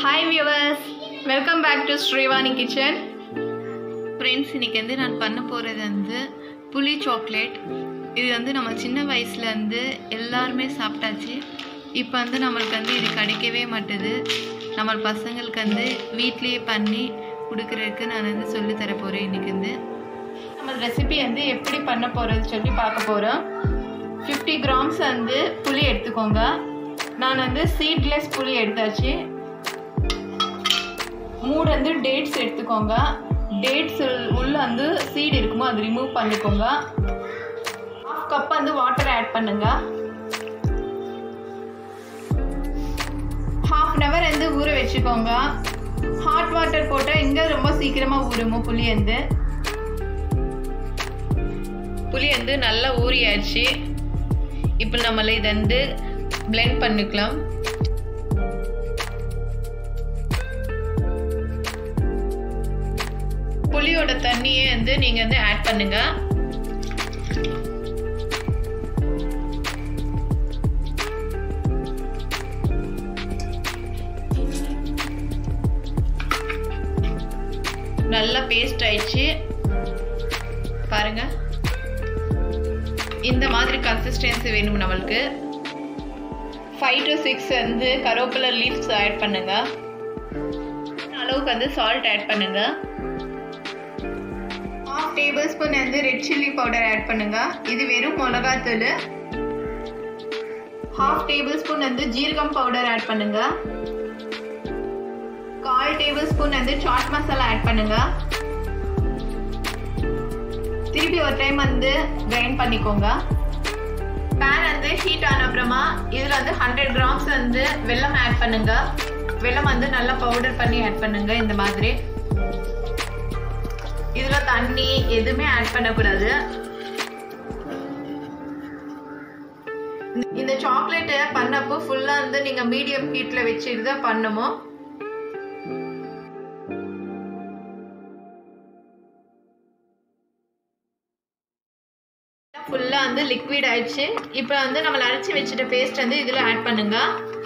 hi viewers welcome back to Srivani kitchen friends இன்னைக்கு வந்து நான் பண்ண போகிறது வந்து புளி சாக்லேட் இது வந்து நம்ம சின்ன வயசுலேருந்து எல்லாருமே சாப்பிட்டாச்சு இப்போ வந்து நம்மளுக்கு வந்து இது கிடைக்கவே மாட்டுது நம்ம பசங்களுக்கு வந்து வீட்லேயே பண்ணி கொடுக்குறதுக்கு நான் வந்து சொல்லித் தர போகிறேன் இன்றைக்கி வந்து நம்ம ரெசிபி வந்து எப்படி பண்ண போகிறது சொல்லி பார்க்க போகிறோம் ஃபிஃப்டி கிராம்ஸ் வந்து புளி எடுத்துக்கோங்க நான் வந்து சீட்லெஸ் புளி எடுத்தாச்சு மூணு வந்து டேட்ஸ் எடுத்துக்கோங்க டேட்ஸ் உள்ள வந்து சீடு இருக்குமோ அது ரிமூவ் பண்ணிக்கோங்க ஹாஃப் கப் வந்து வாட்டர் ஆட் பண்ணுங்க ஹாஃப் அன் ஹவர் வந்து ஊற வச்சுக்கோங்க ஹாட் வாட்டர் போட்டால் இங்கே ரொம்ப சீக்கிரமாக ஊறுமோ புளி வந்து புளி வந்து நல்லா ஊறியாச்சு இப்போ நம்மள இதை வந்து பிளெண்ட் பண்ணிக்கலாம் புளியோட தண்ணியே வந்து நீங்க வந்து ஆட் பண்ணுங்க நல்லா பேஸ்ட் ஆயிடுச்சு பாருங்க இந்த மாதிரி கன்சிஸ்டன்சி வேணும் நம்மளுக்கு ஃபைவ் டு சிக்ஸ் வந்து கருவேப்பிலை லீவ்ஸ் ஆட் பண்ணுங்க அளவுக்கு வந்து சால்ட் ஆட் பண்ணுங்க ஹாஃப் டேபிள் ஸ்பூன் வந்து ரெட் சில்லி பவுடர் ஆட் பண்ணுங்க இது வெறும் மிளகாத்தூள் ஹாஃப் டேபிள் ஸ்பூன் வந்து ஜீரகம் பவுடர் ஆட் பண்ணுங்க கால் டேபிள் ஸ்பூன் வந்து சாட் மசாலா ஆட் பண்ணுங்க திருப்பி ஒரு டைம் வந்து கிரைண்ட் பண்ணிக்கோங்க பேன் வந்து ஹீட் ஆன அப்புறமா இதில் வந்து ஹண்ட்ரட் கிராம்ஸ் வந்து வெல்லம் ஆட் பண்ணுங்க வெல்லம் வந்து நல்லா பவுடர் பண்ணி ஆட் பண்ணுங்க இந்த மாதிரி இதில் தண்ணி எதுவுமே ஆட் பண்ணக்கூடாது இந்த சாக்லேட்டை பண்ணப்போ ஃபுல்லாக வந்து நீங்கள் மீடியம் ஹீட்டில் வச்சுட்டு தான் பண்ணுமோ ஃபுல்லாக வந்து லிக்விட் ஆயிடுச்சு இப்போ வந்து நம்ம அரைச்சி வச்சுட்ட பேஸ்ட் வந்து இதில் ஆட் பண்ணுங்க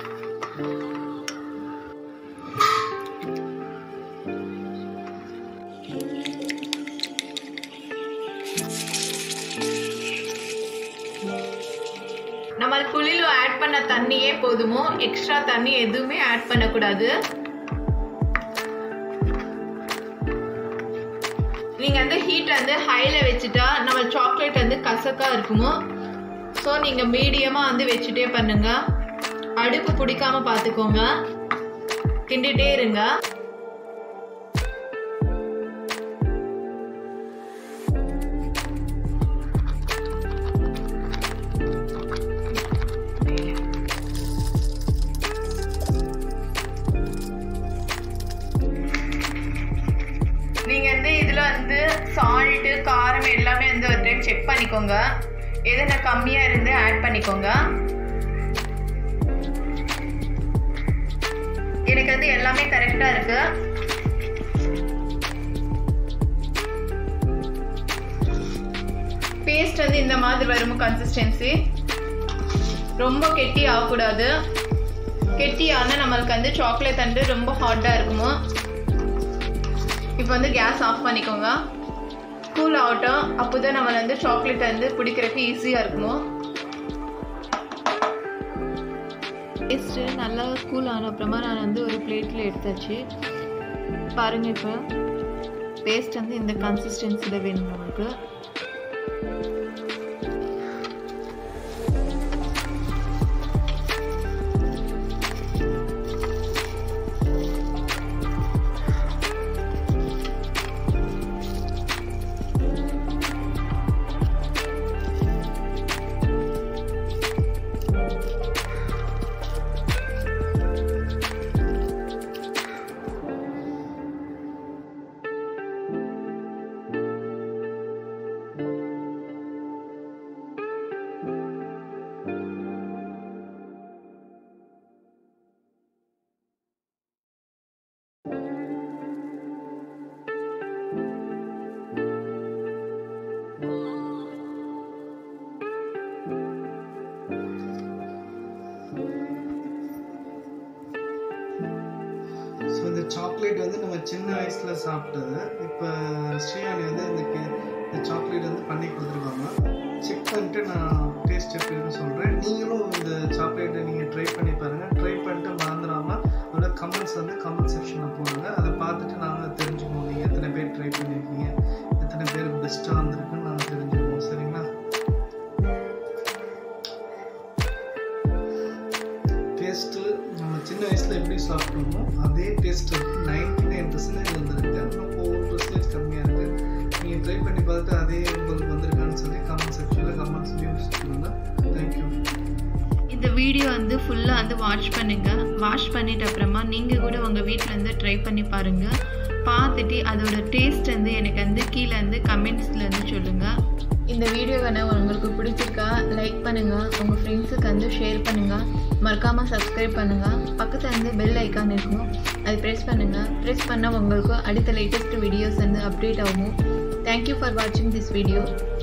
நம்ம புளியில் ஆட் பண்ண தண்ணியே போதுமோ எக்ஸ்ட்ரா தண்ணி எதுவுமே ஆட் பண்ணக்கூடாது நீங்கள் வந்து ஹீட் வந்து ஹையில் வச்சுட்டா நம்ம சாக்லேட் வந்து கசக்காக இருக்குமோ ஸோ நீங்கள் மீடியமாக வந்து வச்சுட்டே பண்ணுங்க அடுப்பு பிடிக்காம பார்த்துக்கோங்க கிண்டிகிட்டே இருங்க நீங்கள் வந்து இதில் வந்து சால்ட்டு காரம் எல்லாமே வந்து ஒரு டைம் செக் பண்ணிக்கோங்க எதுனா கம்மியாக இருந்து ஆட் பண்ணிக்கோங்க எனக்கு வந்து எல்லாமே கரெக்டாக இருக்கு பேஸ்ட் வந்து இந்த மாதிரி வரும் கன்சிஸ்டன்சி ரொம்ப கெட்டி ஆகக்கூடாது கெட்டி ஆனால் நம்மளுக்கு வந்து சாக்லேட் வந்து ரொம்ப ஹாட்டாக இருக்குமோ இப்போ வந்து கேஸ் ஆஃப் பண்ணிக்கோங்க கூல் ஆகட்டும் அப்போ தான் நம்ம வந்து சாக்லேட் வந்து பிடிக்கிறதுக்கு ஈஸியாக இருக்குமோ டேஸ்ட்டு நல்லா கூல் ஆன அப்புறமா நான் வந்து ஒரு பிளேட்டில் எடுத்தாச்சு பாருங்கள் இப்போ பேஸ்ட் வந்து இந்த கன்சிஸ்டன்சியில் வேணும் நமக்கு சின்ன வயசில் சாப்பிட்டது இப்போ ஸ்ரீயானி வந்து இந்த கே- இந்த சாக்லேட் வந்து பண்ணி கொடுத்துருக்காங்க செக் பண்ணிட்டு நான் டேஸ்ட் எப்படின்னு சொல்கிறேன் நீங்களும் இந்த சாக்லேட்டை நீங்கள் ட்ரை பண்ணி பாருங்கள் ட்ரை பண்ணிட்டு மறந்துடாமல் அதோட கமெண்ட்ஸ் வந்து கமெண்ட் செக்ஷனில் போடுங்க அதை பார்த்துட்டு நாங்கள் தெரிஞ்சுக்குவோம் நீங்கள் எத்தனை பேர் ட்ரை பண்ணியிருக்கீங்க எத்தனை பேர் பெஸ்ட்டாக வந்திருக்குன்னு நாங்கள் தெரிஞ்சுக்குவோம் சரிங்களா டேஸ்ட்டு நம்ம சின்ன வயசில் எப்படி சாப்பிட்டோமோ அதே டேஸ்ட் இருக்குது நைன்டி நைன் பர்சன்டேஜ் வந்திருக்கு இன்னும் ஒரு பர்சன்டேஜ் கம்மியாக இருக்குது நீங்கள் ட்ரை பண்ணி பார்த்துட்டு அதே உங்களுக்கு வந்திருக்கான்னு சொல்லி கமெண்ட் செக்ஷனில் கமெண்ட்ஸ் நியூஸ் சொல்லுங்கள் தேங்க்யூ இந்த வீடியோ வந்து ஃபுல்லாக வந்து வாட்ச் பண்ணுங்கள் வாட்ச் பண்ணிட்ட அப்புறமா நீங்கள் கூட உங்கள் வீட்டில் இருந்து ட்ரை பண்ணி பாருங்கள் பார்த்துட்டு அதோட டேஸ்ட் வந்து எனக்கு வந்து கீழே வந்து கமெண்ட்ஸில் வந்து சொல்லுங்கள் இந்த வீடியோ வேணால் உங்களுக்கு பிடிச்சிருக்கா லைக் பண்ணுங்கள் உங்கள் ஃப்ரெண்ட்ஸுக்கு வந்து ஷேர் பண்ணுங்கள் மறக்காமல் சப்ஸ்கிரைப் பண்ணுங்கள் பக்கத்தில் வந்து பெல் ஐக்கான் இருக்கும் அது ப்ரெஸ் பண்ணுங்கள் ப்ரெஸ் பண்ணால் உங்களுக்கு அடுத்த லேட்டஸ்ட் வீடியோஸ் வந்து அப்டேட் ஆகும் தேங்க்யூ ஃபார் வாட்சிங் திஸ் வீடியோ